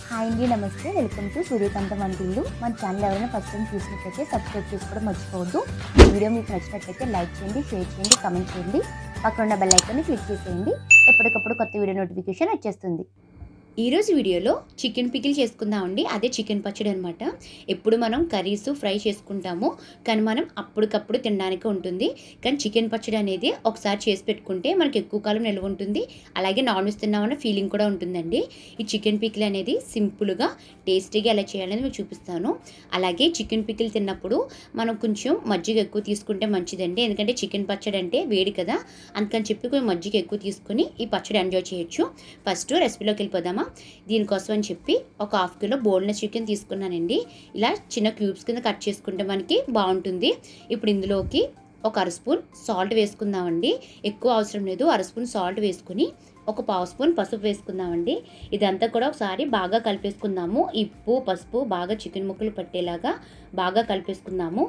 hi అండి నమస్తే welcome to సూర్యకాంతం వంటిల్లు మన ఛానల్ ఎవరైనా ఫస్ట్ టైం చూసినట్లయితే సబ్స్క్రైబ్ చేసుకోవడం మర్చిపోవద్దు ఈ వీడియో మీకు నచ్చినట్లయితే లైక్ చేయండి షేర్ చేయండి కామెంట్ చేయండి పక్కన ఉన్న బెల్ ఐకాన్ని క్లిక్ చేసేయండి ఎప్పటికప్పుడు కొత్త వీడియో నోటిఫికేషన్ వచ్చేస్తుంది ఈరోజు వీడియోలో చికెన్ పికిల్ చేసుకుందామండి అదే చికెన్ పచ్చడి అనమాట ఎప్పుడు మనం కర్రీస్ ఫ్రై చేసుకుంటాము కానీ మనం అప్పటికప్పుడు తినడానికి ఉంటుంది కానీ చికెన్ పచ్చడి అనేది ఒకసారి చేసి పెట్టుకుంటే మనకి ఎక్కువ కాలం నిల్వ ఉంటుంది అలాగే నాన్ వెజ్ తిన్నామన్న ఫీలింగ్ కూడా ఉంటుందండి ఈ చికెన్ పికిల్ అనేది సింపుల్గా టేస్టీగా ఎలా చేయాలని మీకు చూపిస్తాను అలాగే చికెన్ పికిల్ తిన్నప్పుడు మనం కొంచెం మజ్జిగ ఎక్కువ తీసుకుంటే మంచిదండి ఎందుకంటే చికెన్ పచ్చడి అంటే వేడి కదా అందుకని చెప్పి కొంచెం మజ్జిగ ఎక్కువ తీసుకొని ఈ పచ్చడి ఎంజాయ్ చేయొచ్చు ఫస్ట్ రెసిపీలోకి వెళ్ళిపోదామా దీనికోసం అని చెప్పి ఒక హాఫ్ కిలో బోల్నెస్ చికెన్ తీసుకున్నానండి ఇలా చిన్న క్యూబ్స్ కింద కట్ చేసుకుంటే మనకి బాగుంటుంది ఇప్పుడు ఇందులోకి ఒక అర స్పూన్ సాల్ట్ వేసుకుందామండి ఎక్కువ అవసరం లేదు అర స్పూన్ సాల్ట్ వేసుకుని ఒక పావు స్పూన్ పసుపు వేసుకుందామండి ఇదంతా కూడా ఒకసారి బాగా కలిపేసుకుందాము ఉప్పు పసుపు బాగా చికెన్ ముక్కలు పట్టేలాగా బాగా కలిపేసుకుందాము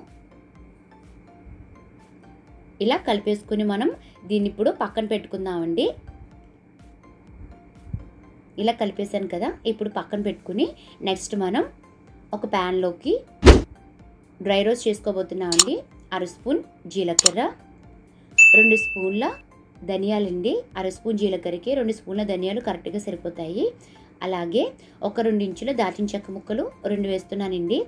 ఇలా కలిపేసుకుని మనం దీన్ని ఇప్పుడు పక్కన పెట్టుకుందామండి ఇలా కలిపేసాను కదా ఇప్పుడు పక్కన పెట్టుకుని నెక్స్ట్ మనం ఒక ప్యాన్లోకి డ్రై రోస్ట్ చేసుకోబోతున్నామండి అర స్పూన్ జీలకర్ర రెండు స్పూన్ల ధనియాలండి అర స్పూన్ జీలకర్రకి రెండు స్పూన్ల ధనియాలు కరెక్ట్గా సరిపోతాయి అలాగే ఒక రెండు ఇంచుల దాచిన చెక్క ముక్కలు రెండు వేస్తున్నానండి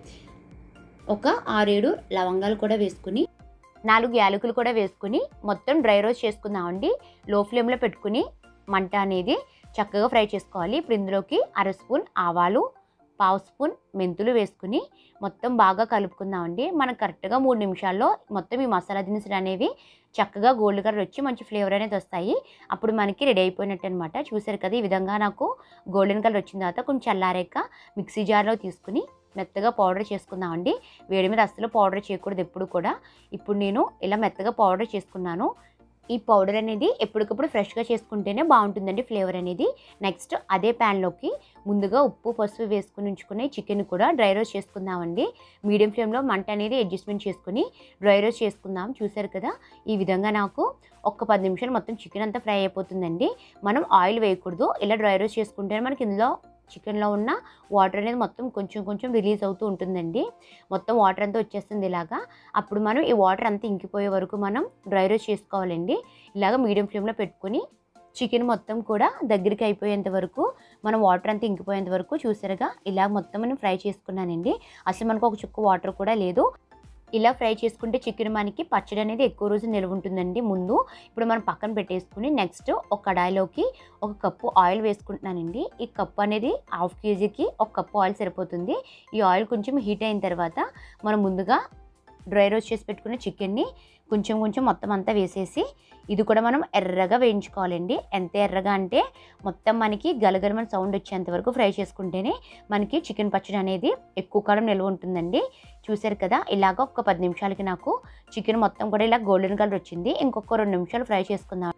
ఒక ఆరేడు లవంగాలు కూడా వేసుకుని నాలుగు యాలకులు కూడా వేసుకుని మొత్తం డ్రై రోస్ట్ చేసుకుందామండి లో ఫ్లేమ్లో పెట్టుకుని మంట అనేది చక్కగా ఫ్రై చేసుకోవాలి ఇప్పుడు ఇందులోకి అర స్పూన్ ఆవాలు పావు స్పూన్ మెంతులు వేసుకుని మొత్తం బాగా కలుపుకుందామండి మనకు కరెక్ట్గా మూడు నిమిషాల్లో మొత్తం ఈ మసాలా దినుసులు అనేవి చక్కగా గోల్డ్ కలర్ వచ్చి మంచి ఫ్లేవర్ అనేది వస్తాయి అప్పుడు మనకి రెడీ అయిపోయినట్టు అనమాట చూసారు కదా ఈ విధంగా నాకు గోల్డెన్ కలర్ వచ్చిన తర్వాత కొంచెం చల్లారాక మిక్సీ జార్లో తీసుకుని మెత్తగా పౌడర్ చేసుకుందామండి వేడి మీద అస్సలు పౌడర్ చేయకూడదు ఎప్పుడు కూడా ఇప్పుడు నేను ఇలా మెత్తగా పౌడర్ చేసుకున్నాను ఈ పౌడర్ అనేది ఎప్పటికప్పుడు ఫ్రెష్గా చేసుకుంటేనే బాగుంటుందండి ఫ్లేవర్ అనేది నెక్స్ట్ అదే ప్యాన్లోకి ముందుగా ఉప్పు పసుపు వేసుకుని ఉంచుకుని చికెన్ కూడా డ్రై రోస్ట్ చేసుకుందామండి మీడియం ఫ్లేమ్లో మంట అనేది అడ్జస్ట్మెంట్ చేసుకుని డ్రై రోస్ట్ చేసుకుందాం చూసారు కదా ఈ విధంగా నాకు ఒక్క పది నిమిషాలు మొత్తం చికెన్ అంతా ఫ్రై అయిపోతుందండి మనం ఆయిల్ వేయకూడదు ఇలా డ్రై రోస్ట్ చేసుకుంటే మనకి ఇందులో చికెన్లో ఉన్న వాటర్ అనేది మొత్తం కొంచెం కొంచెం రిలీజ్ అవుతూ ఉంటుందండి మొత్తం వాటర్ అంతా వచ్చేస్తుంది ఇలాగా అప్పుడు మనం ఈ వాటర్ అంతా ఇంకిపోయే వరకు మనం డ్రై రోస్ట్ చేసుకోవాలండి ఇలాగ మీడియం ఫ్లేమ్లో పెట్టుకొని చికెన్ మొత్తం కూడా దగ్గరికి అయిపోయేంత వరకు మనం వాటర్ అంతా ఇంకిపోయేంత వరకు చూసారుగా ఇలా మొత్తం మనం ఫ్రై చేసుకున్నానండి అసలు మనకు ఒక చుక్క వాటర్ కూడా లేదు ఇలా ఫ్రై చేసుకుంటే చికెన్ మనకి పచ్చడి అనేది ఎక్కువ రోజు నిల్వ ఉంటుందండి ముందు ఇప్పుడు మనం పక్కన పెట్టేసుకుని నెక్స్ట్ ఒక కడాయిలోకి ఒక కప్పు ఆయిల్ వేసుకుంటున్నానండి ఈ కప్పు అనేది హాఫ్ కేజీకి ఒక కప్పు ఆయిల్ సరిపోతుంది ఈ ఆయిల్ కొంచెం హీట్ అయిన తర్వాత మనం ముందుగా డ్రై రోస్ట్ చేసి పెట్టుకున్న చికెన్ని కొంచెం కొంచెం మొత్తం అంతా వేసేసి ఇది కూడా మనం ఎర్రగా వేయించుకోవాలండి ఎంత ఎర్రగా అంటే మొత్తం మనకి గలగలమని సౌండ్ వచ్చేంత వరకు ఫ్రై చేసుకుంటేనే మనకి చికెన్ పచ్చడి అనేది ఎక్కువ కాలం నిల్వ ఉంటుందండి చూసారు కదా ఇలాగ ఒక పది నిమిషాలకి నాకు చికెన్ మొత్తం కూడా ఇలా గోల్డెన్ కలర్ వచ్చింది ఇంకొక రెండు నిమిషాలు ఫ్రై చేసుకుందాం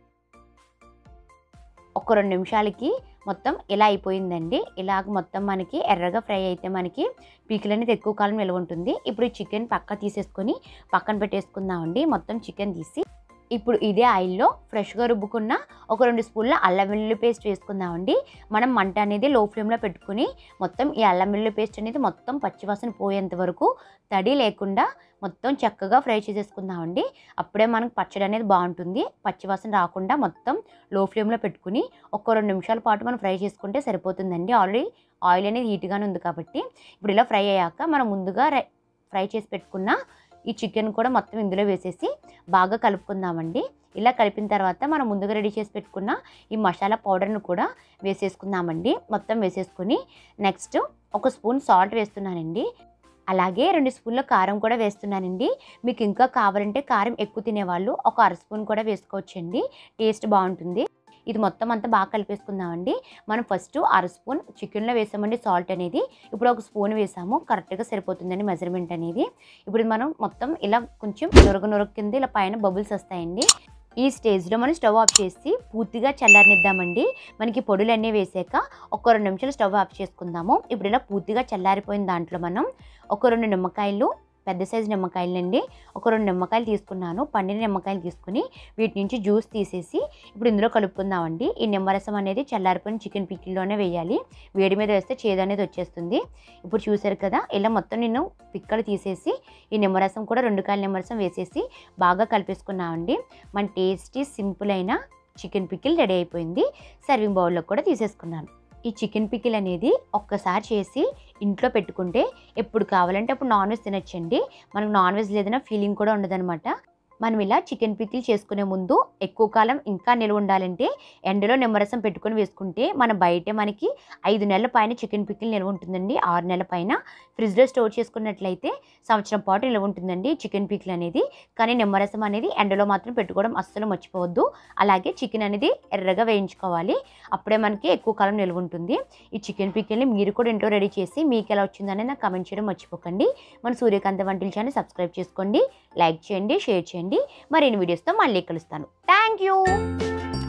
ఒక రెండు నిమిషాలకి మొత్తం ఇలా అయిపోయిందండి ఇలాగ మొత్తం మనకి ఎర్రగా ఫ్రై అయితే మనకి పీకిల్ అనేది ఎక్కువ కాలం నిల్వ ఉంటుంది ఇప్పుడు ఈ చికెన్ పక్క తీసేసుకొని పక్కన పెట్టేసుకుందామండి మొత్తం చికెన్ తీసి ఇప్పుడు ఇదే ఆయిల్లో ఫ్రెష్గా రుబ్బుకున్న ఒక రెండు స్పూన్ల అల్లం వెల్లుల్లి పేస్ట్ వేసుకుందామండి మనం మంట అనేది లో ఫ్లేమ్లో పెట్టుకుని మొత్తం ఈ అల్లం వెల్లుల్లి పేస్ట్ అనేది మొత్తం పచ్చివాసన పోయేంత వరకు తడి లేకుండా మొత్తం చక్కగా ఫ్రై చేసేసుకుందామండి అప్పుడే మనకు పచ్చడి అనేది బాగుంటుంది పచ్చివాసన రాకుండా మొత్తం లో ఫ్లేమ్లో పెట్టుకుని ఒక రెండు నిమిషాల పాటు మనం ఫ్రై చేసుకుంటే సరిపోతుందండి ఆల్రెడీ ఆయిల్ అనేది హీట్గానే ఉంది కాబట్టి ఇప్పుడు ఇలా ఫ్రై అయ్యాక మనం ముందుగా ఫ్రై చేసి పెట్టుకున్న ఈ చికెన్ కూడా మొత్తం ఇందులో వేసేసి బాగా కలుపుకుందామండి ఇలా కలిపిన తర్వాత మనం ముందుగా రెడీ చేసి పెట్టుకున్న ఈ మసాలా పౌడర్ను కూడా వేసేసుకుందామండి మొత్తం వేసేసుకుని నెక్స్ట్ ఒక స్పూన్ సాల్ట్ వేస్తున్నానండి అలాగే రెండు స్పూన్ల కారం కూడా వేస్తున్నానండి మీకు ఇంకా కావాలంటే కారం ఎక్కువ తినేవాళ్ళు ఒక అర స్పూన్ కూడా వేసుకోవచ్చండి టేస్ట్ బాగుంటుంది ఇది మొత్తం అంతా బాగా కలిపేసుకుందామండి మనం ఫస్ట్ అర స్పూన్ చికెన్లో వేసామండి సాల్ట్ అనేది ఇప్పుడు ఒక స్పూన్ వేసాము కరెక్ట్గా సరిపోతుందండి మెజర్మెంట్ అనేది ఇప్పుడు మనం మొత్తం ఇలా కొంచెం నొరగ నొరగ కింద ఇలా పైన బబుల్స్ వస్తాయండి ఈ స్టేజ్లో మనం స్టవ్ ఆఫ్ చేసి పూర్తిగా చల్లారనిద్దామండి మనకి పొడులు అన్నీ వేసాక ఒక రెండు నిమిషాలు స్టవ్ ఆఫ్ చేసుకుందాము ఇప్పుడు ఇలా పూర్తిగా చల్లారిపోయిన దాంట్లో మనం ఒక రెండు నిమ్మకాయలు పెద్ద సైజు నిమ్మకాయలండి ఒక రెండు నిమ్మకాయలు తీసుకున్నాను పండిన నిమ్మకాయలు తీసుకుని వీటి నుంచి జ్యూస్ తీసేసి ఇప్పుడు ఇందులో కలుపుకుందామండి ఈ నిమ్మరసం అనేది చల్లారిపోయిన చికెన్ పిక్కిల్లోనే వేయాలి వేడి మీద వేస్తే చేదు అనేది వచ్చేస్తుంది ఇప్పుడు చూసారు కదా ఇలా మొత్తం నేను పిక్కలు తీసేసి ఈ నిమ్మరసం కూడా రెండు కాయల నిమ్మరసం వేసేసి బాగా కలిపేసుకున్నామండి మన టేస్టీ సింపుల్ అయిన చికెన్ పికిల్ రెడీ అయిపోయింది సర్వింగ్ బౌల్లో కూడా తీసేసుకున్నాను ఈ చికెన్ పికిల్ అనేది ఒక్కసారి చేసి ఇంట్లో పెట్టుకుంటే ఎప్పుడు కావాలంటే అప్పుడు నాన్ వెజ్ తినొచ్చండి మనకు నాన్ వెజ్ లేదన్న ఫీలింగ్ కూడా ఉండదన్నమాట మనం ఇలా చికెన్ పికిల్ చేసుకునే ముందు ఎక్కువ కాలం ఇంకా నిల్వ ఉండాలంటే ఎండలో నిమ్మరసం పెట్టుకొని వేసుకుంటే మన బయట మనకి ఐదు నెలల పైన చికెన్ పికిల్ నిల్వ ఉంటుందండి ఆరు నెలల పైన ఫ్రిడ్జ్లో స్టోర్ చేసుకున్నట్లయితే సంవత్సరం పాటు నిల్వ ఉంటుందండి చికెన్ పికిల్ అనేది కానీ నిమ్మరసం అనేది ఎండలో మాత్రం పెట్టుకోవడం అస్సలు మర్చిపోవద్దు అలాగే చికెన్ అనేది ఎర్రగా వేయించుకోవాలి అప్పుడే మనకి ఎక్కువ కాలం నిల్వ ఉంటుంది ఈ చికెన్ పికిల్ని మీరు కూడా ఇంట్లో రెడీ చేసి మీకు ఎలా వచ్చిందని నాకు కమెంట్ చేయడం మర్చిపోకండి మన సూర్యకాంత వంటల ఛానల్ సబ్స్క్రైబ్ చేసుకోండి లైక్ చేయండి షేర్ చేయండి మరిన్ని వీడియోస్తో మళ్ళీ కలుస్తాను థ్యాంక్ యూ